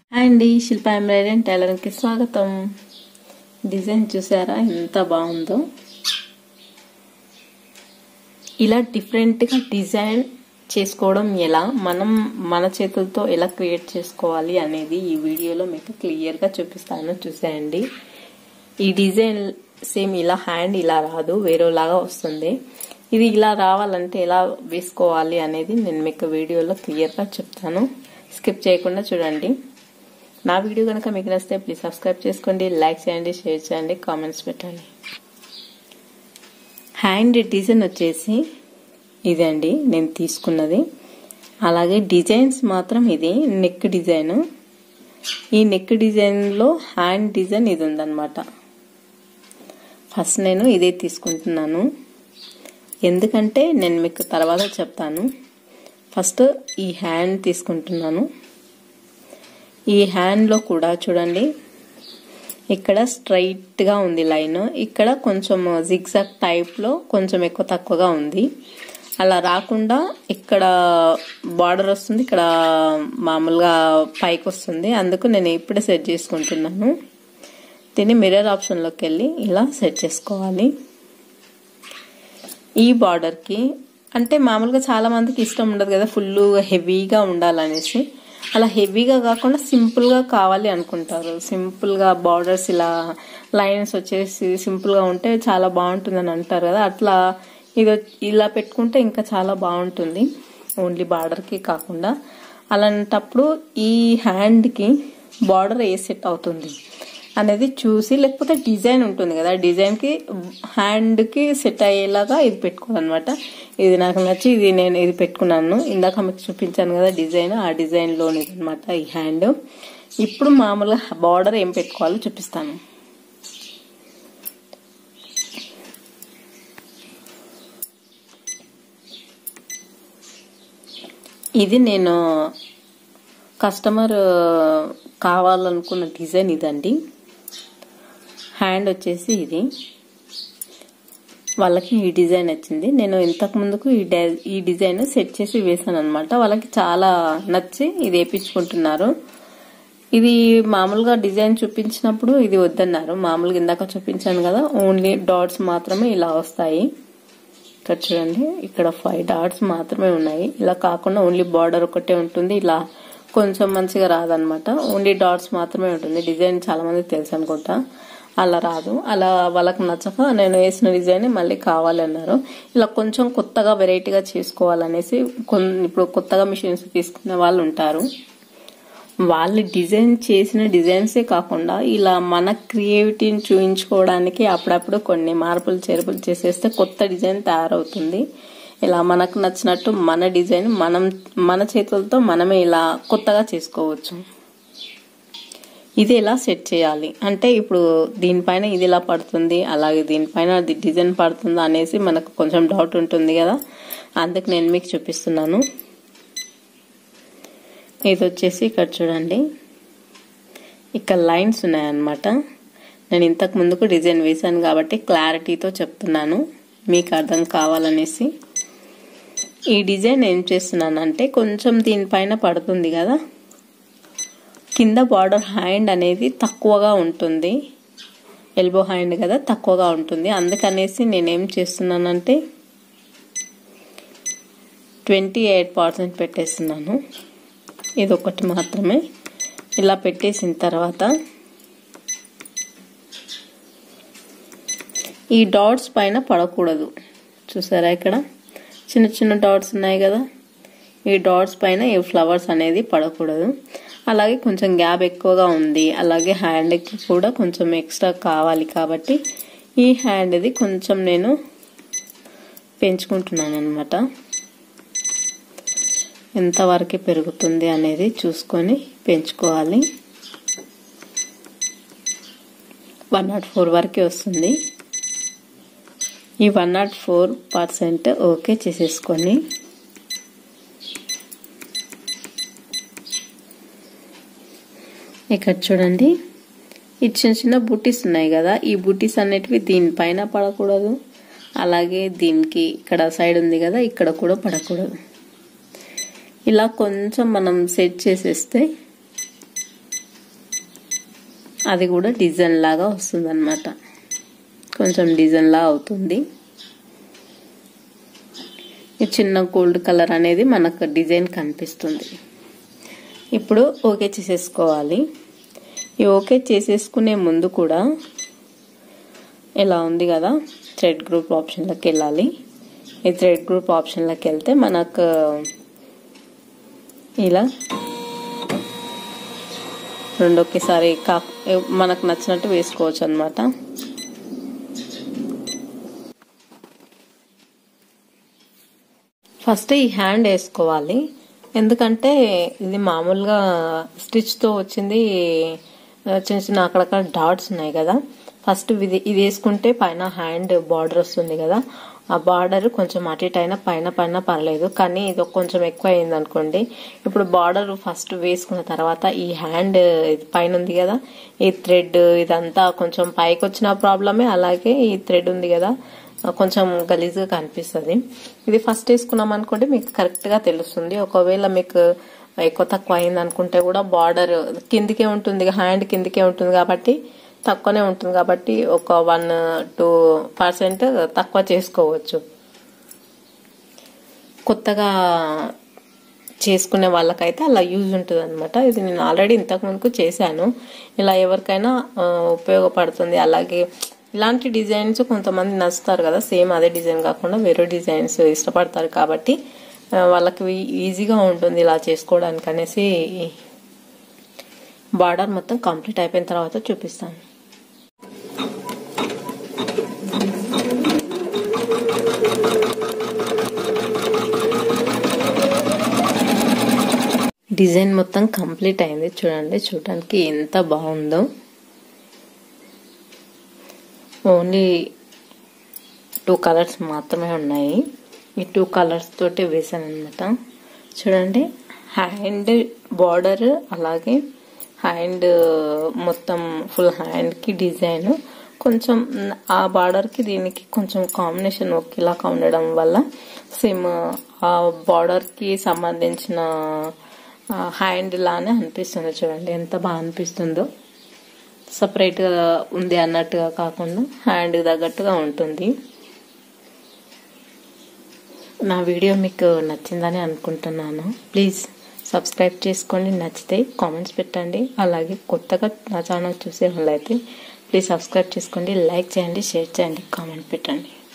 hi అండి శిల్ప embroidery and టైలరింగ్కి స్వాగతం design చూసారా ఎంత బాగుందో ఇలా డిఫరెంట్గా డిజైన్ చేసుకోవడం ఎలా మనం మన చేతులతో ఎలా క్రియేట్ చేసుకోవాలి అనేది ఈ వీడియోలో మీకు క్లియర్గా చూపిస్తాను చూసేయండి ఈ డిజైన్ సేమ్ ఇలా హ్యాండ్ ఇలా రాదు వేరేలాగా వస్తుంది ఇది ఇలా రావాలంటే ఎలా వేసుకోవాలి అనేది నేను మీకు వీడియోలో క్లియర్గా చెప్తాను స్కిప్ చేయకుండా చూడండి నా వీడియో కనుక మీకు నచ్చితే ప్లీజ్ సబ్స్క్రైబ్ చేసుకోండి లైక్ చేయండి షేర్ చేయండి కామెంట్స్ పెట్టండి హ్యాండ్ డిజైన్ వచ్చేసి ఇదండి నేను తీసుకున్నది అలాగే డిజైన్స్ మాత్రం ఇది నెక్ డిజైన్ ఈ నెక్ డిజైన్లో హ్యాండ్ డిజైన్ ఇది ఉందన్నమాట ఫస్ట్ నేను ఇదే తీసుకుంటున్నాను ఎందుకంటే నేను మీకు తర్వాత చెప్తాను ఫస్ట్ ఈ హ్యాండ్ తీసుకుంటున్నాను ఈ హ్యాండ్లో కూడా చూడండి ఇక్కడ స్ట్రైట్గా ఉంది లైన్ ఇక్కడ కొంచెం జిగ్జాగ్ టైప్లో కొంచెం ఎక్కువ తక్కువగా ఉంది అలా రాకుండా ఇక్కడ బార్డర్ వస్తుంది ఇక్కడ మామూలుగా పైకి వస్తుంది అందుకు నేను ఇప్పుడే సెట్ చేసుకుంటున్నాను దీన్ని మిర్రర్ ఆప్షన్లోకి వెళ్ళి ఇలా సెట్ చేసుకోవాలి ఈ బార్డర్కి అంటే మామూలుగా చాలా మందికి ఇష్టం ఉండదు కదా ఫుల్ హెవీగా ఉండాలనేసి అలా హెవీగా కాకుండా సింపుల్గా కావాలి అనుకుంటారు సింపుల్గా బార్డర్స్ ఇలా లైన్స్ వచ్చేసి సింపుల్గా ఉంటే చాలా బాగుంటుందని అంటారు కదా అట్లా ఇది ఇలా పెట్టుకుంటే ఇంకా చాలా బాగుంటుంది ఓన్లీ బార్డర్కి కాకుండా అలాంటప్పుడు ఈ హ్యాండ్కి బార్డర్ ఏ సెట్ అవుతుంది అనేది చూసి లేకపోతే డిజైన్ ఉంటుంది కదా డిజైన్కి హ్యాండ్కి సెట్ అయ్యేలాగా ఇది పెట్టుకోవాలన్నమాట ఇది నాకు నచ్చి ఇది నేను ఇది పెట్టుకున్నాను ఇందాక మీకు చూపించాను కదా డిజైన్ ఆ డిజైన్లోని అనమాట ఈ హ్యాండ్ ఇప్పుడు మామూలుగా బార్డర్ ఏం పెట్టుకోవాలో చూపిస్తాను ఇది నేను కస్టమర్ కావాలనుకున్న డిజైన్ ఇదండి హ్యాండ్ వచ్చేసి ఇది వాళ్ళకి ఈ డిజైన్ వచ్చింది నేను ఇంతకు ముందుకు ఈ ఈ డిజైన్ సెట్ చేసి వేసాను అనమాట వాళ్ళకి చాలా నచ్చి ఇది వేయించుకుంటున్నారు ఇది మామూలుగా డిజైన్ చూపించినప్పుడు ఇది వద్దన్నారు మామూలుగా ఇందాక చూపించాను కదా ఓన్లీ డాట్స్ మాత్రమే ఇలా వస్తాయి ఇక్కడ చూడండి ఇక్కడ ఫైవ్ డాట్స్ మాత్రమే ఉన్నాయి ఇలా కాకుండా ఓన్లీ బార్డర్ ఒకటే ఉంటుంది ఇలా కొంచెం మంచిగా రాదనమాట ఓన్లీ డాట్స్ మాత్రమే ఉంటుంది డిజైన్ చాలా మందికి తెలుసు అనుకుంటా అలా రాదు అలా వాళ్ళకి నచ్చక నేను వేసిన డిజైన్ మళ్ళీ కావాలి అన్నారు ఇలా కొంచెం కొత్తగా వెరైటీగా చేసుకోవాలనేసి ఇప్పుడు కొత్తగా మిషన్స్ తీసుకునే వాళ్ళు ఉంటారు వాళ్ళు డిజైన్ చేసిన డిజైన్సే కాకుండా ఇలా మన క్రియేటివిటీని చూపించుకోవడానికి అప్పుడప్పుడు కొన్ని మార్పులు చేర్పులు చేసేస్తే కొత్త డిజైన్ తయారవుతుంది ఇలా మనకు నచ్చినట్టు మన డిజైన్ మనం మన చేతులతో మనమే ఇలా కొత్తగా చేసుకోవచ్చు ఇది ఎలా సెట్ చేయాలి అంటే ఇప్పుడు దీనిపైన ఇది ఇలా పడుతుంది అలాగే దీనిపైన డిజైన్ పడుతుందా అనేసి మనకు కొంచెం డౌట్ ఉంటుంది కదా అందుకు నేను మీకు చూపిస్తున్నాను ఇది వచ్చేసి ఇక్కడ చూడండి ఇక్కడ లైన్స్ ఉన్నాయన్నమాట నేను ఇంతకు ముందుకు డిజైన్ వేశాను కాబట్టి క్లారిటీతో చెప్తున్నాను మీకు అర్థం కావాలనేసి ఈ డిజైన్ ఏం చేస్తున్నానంటే కొంచెం దీనిపైన పడుతుంది కదా కింద బార్డర్ హ్యాండ్ అనేది తక్కువగా ఉంటుంది ఎల్బో హ్యాండ్ కదా తక్కువగా ఉంటుంది అందుకనేసి నేనేం చేస్తున్నానంటే ట్వంటీ ఎయిట్ పర్సెంట్ పెట్టేస్తున్నాను ఇది ఒకటి మాత్రమే ఇలా పెట్టేసిన తర్వాత ఈ డాట్స్ పైన పడకూడదు చూసారా ఇక్కడ చిన్న చిన్న డాట్స్ ఉన్నాయి కదా ఈ డాట్స్ పైన ఈ ఫ్లవర్స్ అనేది పడకూడదు అలాగే కొంచెం గ్యాప్ ఎక్కువగా ఉంది అలాగే హ్యాండ్కి కూడా కొంచెం ఎక్స్ట్రా కావాలి కాబట్టి ఈ హ్యాండ్ది కొంచెం నేను పెంచుకుంటున్నాను అనమాట ఎంతవరకు పెరుగుతుంది అనేది చూసుకొని పెంచుకోవాలి వన్ నాట్ ఫోర్ వరకే వస్తుంది ఈ one nought four percent okay చేసేసుకొని ఇక్కడ చూడండి ఈ చిన్న చిన్న బుటీస్ ఉన్నాయి కదా ఈ బుటీస్ అనేటివి దీనిపైన పడకూడదు అలాగే దీనికి ఇక్కడ సైడ్ ఉంది కదా ఇక్కడ కూడా పడకూడదు ఇలా కొంచెం మనం సెట్ చేసేస్తే అది కూడా డిజైన్ లాగా వస్తుంది అనమాట కొంచెం డిజైన్ లా అవుతుంది ఈ చిన్న గోల్డ్ కలర్ అనేది మనకు డిజైన్ కనిపిస్తుంది ఇప్పుడు ఓకే చేసేసుకోవాలి ఈ ఓకే చేసేసుకునే ముందు కూడా ఇలా ఉంది కదా థ్రెడ్ గ్రూప్ ఆప్షన్లోకి వెళ్ళాలి ఈ థ్రెడ్ గ్రూప్ ఆప్షన్లోకి వెళ్తే మనకు ఇలా రెండు ఒకేసారి కా మనకు నచ్చినట్టు వేసుకోవచ్చు అనమాట ఫస్ట్ ఈ హ్యాండ్ వేసుకోవాలి ఎందుకంటే ఇది మామూలుగా స్టిచ్తో వచ్చింది చిన్న చిన్న అక్కడక్కడ డాట్స్ ఉన్నాయి కదా ఫస్ట్ ఇది ఇది వేసుకుంటే పైన హ్యాండ్ బార్డర్ వస్తుంది కదా ఆ బార్డర్ కొంచెం అటు ఇటు అయినా పైన పైన పర్లేదు కానీ ఇది కొంచెం ఎక్కువ అయింది అనుకోండి ఇప్పుడు బార్డర్ ఫస్ట్ వేసుకున్న తర్వాత ఈ హ్యాండ్ పైన ఉంది కదా ఈ థ్రెడ్ ఇదంతా కొంచెం పైకి వచ్చిన ప్రాబ్లమే అలాగే ఈ థ్రెడ్ ఉంది కదా కొంచెం గలీజ్గా కనిపిస్తుంది ఇది ఫస్ట్ వేసుకున్నాం అనుకోండి మీకు కరెక్ట్గా తెలుస్తుంది ఒకవేళ మీకు ఎక్కువ తక్కువ అయింది అనుకుంటే కూడా బార్డర్ కిందికే ఉంటుంది హ్యాండ్ కిందికే ఉంటుంది కాబట్టి తక్కువనే ఉంటుంది కాబట్టి ఒక వన్ టూ పర్సెంట్ తక్కువ చేసుకోవచ్చు కొత్తగా చేసుకునే వాళ్ళకైతే అలా యూజ్ ఉంటుంది అనమాట ఇది నేను ఆల్రెడీ ఇంతకు ముందుకు చేశాను ఇలా ఎవరికైనా ఉపయోగపడుతుంది అలాగే ఇలాంటి డిజైన్స్ కొంతమంది నచ్చుతారు కదా సేమ్ అదే డిజైన్ కాకుండా వేరే డిజైన్స్ ఇష్టపడతారు కాబట్టి వాళ్ళకి ఈజీగా ఉంటుంది ఇలా చేసుకోవడానికి అనేసి బార్డర్ మొత్తం కంప్లీట్ అయిపోయిన తర్వాత చూపిస్తాను డిజైన్ మొత్తం కంప్లీట్ అయింది చూడండి చూడడానికి ఎంత బాగుందో ఓన్లీ టూ కలర్స్ మాత్రమే ఉన్నాయి ఈ టూ కలర్స్ తోటి వేసాను అనమాట చూడండి హ్యాండ్ బార్డర్ అలాగే హ్యాండ్ మొత్తం ఫుల్ హ్యాండ్కి డిజైన్ కొంచెం ఆ బార్డర్కి దీనికి కొంచెం కాంబినేషన్ ఒకేలాగా ఉండడం వల్ల సేమ్ ఆ బార్డర్కి సంబంధించిన హ్యాండ్ లానే అనిపిస్తుంది చూడండి ఎంత బాగా అనిపిస్తుందో సపరేట్గా ఉంది అన్నట్టుగా కాకుండా హ్యాండ్ తగ్గట్టుగా ఉంటుంది నా వీడియో మీకు నచ్చిందని అనుకుంటున్నాను ప్లీజ్ సబ్స్క్రైబ్ చేసుకోండి నచ్చితే కామెంట్స్ పెట్టండి అలాగే కొత్తగా నా ఛానల్ చూసే వాళ్ళైతే ప్లీజ్ సబ్స్క్రైబ్ చేసుకోండి లైక్ చేయండి షేర్ చేయండి కామెంట్ పెట్టండి